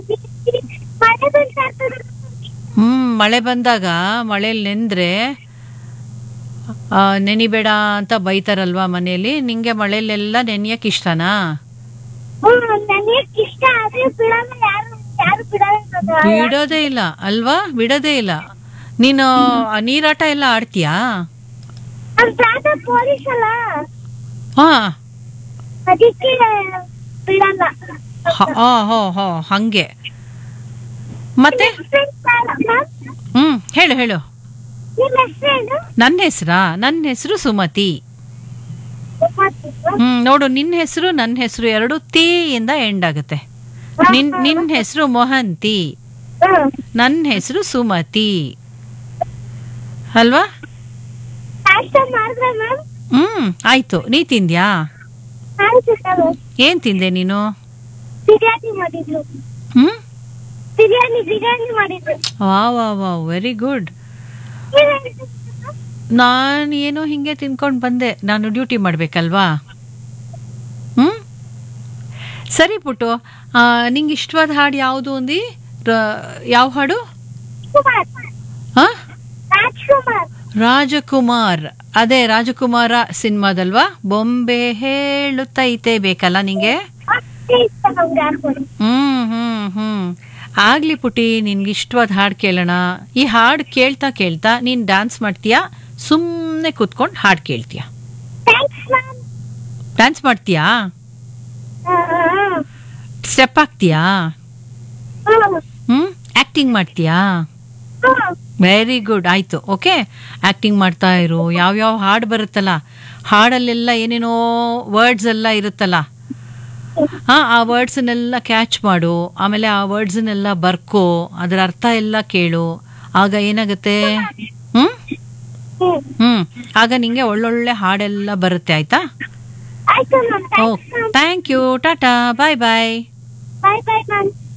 ಮಳೆ ಬಂದಾಗ್ತದೆ ಹ್ಮ್ ಮಳೆ ಬಂದಾಗ ಮಳೇಲಿ ನೆಂದ್ರೆ ಆ, ನೆನಿಬೇಡ ಅಂತ ಬೈತಾರಲ್ವಾ ಮನೆಯಲ್ಲಿ ನಿಂಗೆ ಮಳೆಲೆಲ್ಲ ನೆನೆಯಕ್ ಇಷ್ಟನಾ ಹ್ಮ್ ನನಗೆ ಇಷ್ಟ ಆದ್ರೆ ಬಿಡಲ್ಲ ಯಾರು ಯಾರು ಬಿಡಲ್ಲ ಬಿಡೋದೇ ಇಲ್ಲ ಅಲ್ವಾ ಬಿಡೋದೇ ಇಲ್ಲ ನೀನು ಆ ನೀರಾಟ ಎಲ್ಲ ಆಡ್ತೀಯಾ ನಮ್ ತಾತ ಪೊಲೀಸ್ ಅಲ್ಲ ಹಾ ಅದಕ್ಕೆ ಬಿಡಲ್ಲ ಹ- ಆ, ಹೋ ಹೋ ಹಂಗೆ ಮತ್ತೆ ಮ್ಯಾಮ್, ಹ್ಮ್ ಹೇಳು ಹೇಳು ನಿಮ್ ಹೆಸರೇನು ನನ್ನ ಹೆಸರಾ ನನ್ನ ಹೆಸರು ಸುಮತಿ ಹ್ಮ್ ನೋಡು ನಿನ್ನ ಹೆಸರು ನನ್ನ ಹೆಸರು ಎರಡು ತೀ ಇಂದ ಎಂಡ್ ಆಗುತ್ತೆ ನಿನ್ ನಿನ್ನ ಹೆಸರು ಮೊಹಂತಿ ಹ್ಮ್ ನನ್ನ ಹೆಸರು ಸುಮತಿ ಅಲ್ವಾ ನಾಷ್ಟ ಮಾಡಿದ್ರೆ ಮ್ಯಾಮ್ ಹ್ಮ್ ಆಯ್ತು ನೀ ತಿಂದ್ಯಾ ಆಯ್ತು ಮ್ಯಾಮ್ ಏನ್ ತಿಂದೆ ನೀನು ಬಿರಿಯಾನಿ ಮಾಡಿದ್ರು ಹ್ಮ್ ಬಿರಿಯಾನಿ ಬಿರಿಯಾನಿ ಮಾಡಿದ್ರು ವಾ ವಾ ವಾ ವೆರಿ ಗುಡ್ ನೀವೇನ್ ತಿಂದ್ರಿ ma'am? ನಾನು ಏನೋ ಹಿಂಗೆ ತಿನ್ಕೊಂಡು ಬಂದೆ ನಾನು ಡ್ಯೂಟಿ ಮಾಡ್ಬೇಕಲ್ವಾ ಹ್ಮ್ ಸರಿ ಪುಟ್ಟು ಆ, ನಿಂಗೆ ಇಷ್ಟವಾದ ಹಾಡು ಯಾವುದು ಅಂದಿ ರ- ಯಾವ ಹಾಡು ಕುಮಾರ್ ಹಾ ರಾಜ್ಕುಮಾರ್ ರಾಜಕುಮಾರ್ ಅದೇ ರಾಜಕುಮಾರ ಸಿನಿಮಾದಲ್ವಾ ಬೊಂಬೆ ಹೇಳುತ್ತೈತೆ ಬೇಕಲ್ಲ ನಿಂಗೆ ಅಷ್ಟೇ ಇಷ್ಟ ನಮ್ಗೆ ಹಾಡ್ಕೊಂಡು ಹ್ಮ್ ಹ್ಮ್ ಹ್ಮ್ ಆಗ್ಲಿ ಪುಟಿ ನಿನ್ಗೆ ಇಷ್ಟವಾದ ಹಾಡು ಕೇಳೋಣ ಈ ಹಾಡು ಕೇಳ್ತಾ ಕೇಳ್ತಾ ನೀನ್ ಡ್ಯಾನ್ಸ್ ಮಾಡ್ತೀಯಾ ಸುಮ್ಮನೆ ಕುತ್ಕೊಂಡು ಹಾಡು ಕೇಳ್ತೀಯಾ ಥ್ಯಾಂಕ್ಸ್ ಮ್ಯಾಮ್ ಡ್ಯಾನ್ಸ್ ಮಾಡ್ತೀಯಾ ಸ್ಟೆಪ್ ಹಾಕ್ತೀಯಾ ಹ್ಮ್ ಆಕ್ಟಿಂಗ್ ಮಾಡ್ತೀಯಾ ವೆರಿ ಗುಡ್ ಆಯ್ತು ಓಕೆ ಆಕ್ಟಿಂಗ್ ಮಾಡ್ತಾ ಇರು ಯಾವ್ಯಾವ ಹಾಡು ಬರುತ್ತಲ್ಲ ಹಾಡಲ್ಲೆಲ್ಲ ಏನೇನೋ ವರ್ಡ್ಸ್ ಎಲ್ಲ ಇರುತ್ತಲ್ಲ ಹಾ ಆ ವರ್ಡ್ಸನ್ನೆಲ್ಲ ಕ್ಯಾಚ್ ಮಾಡು ಆಮೇಲೆ ಆ ವರ್ಡ್ಸನ್ನೆಲ್ಲ ಬರ್ಕೋ ಅದರ ಅರ್ಥ ಎಲ್ಲ ಕೇಳು ಆಗ ಏನಾಗುತ್ತೆ ಹ್ಮ್ ಹ್ಮ್ ಆಗ ನಿಂಗೆ ಒಳ್ಳೊಳ್ಳೆ ಹಾಡೆಲ್ಲ ಬರುತ್ತೆ ಆಯ್ತಾ ಆಯ್ತು ಮ್ಯಾಮ್ ಓ thanks ma'am thank you tata bye bye bye bye ma'am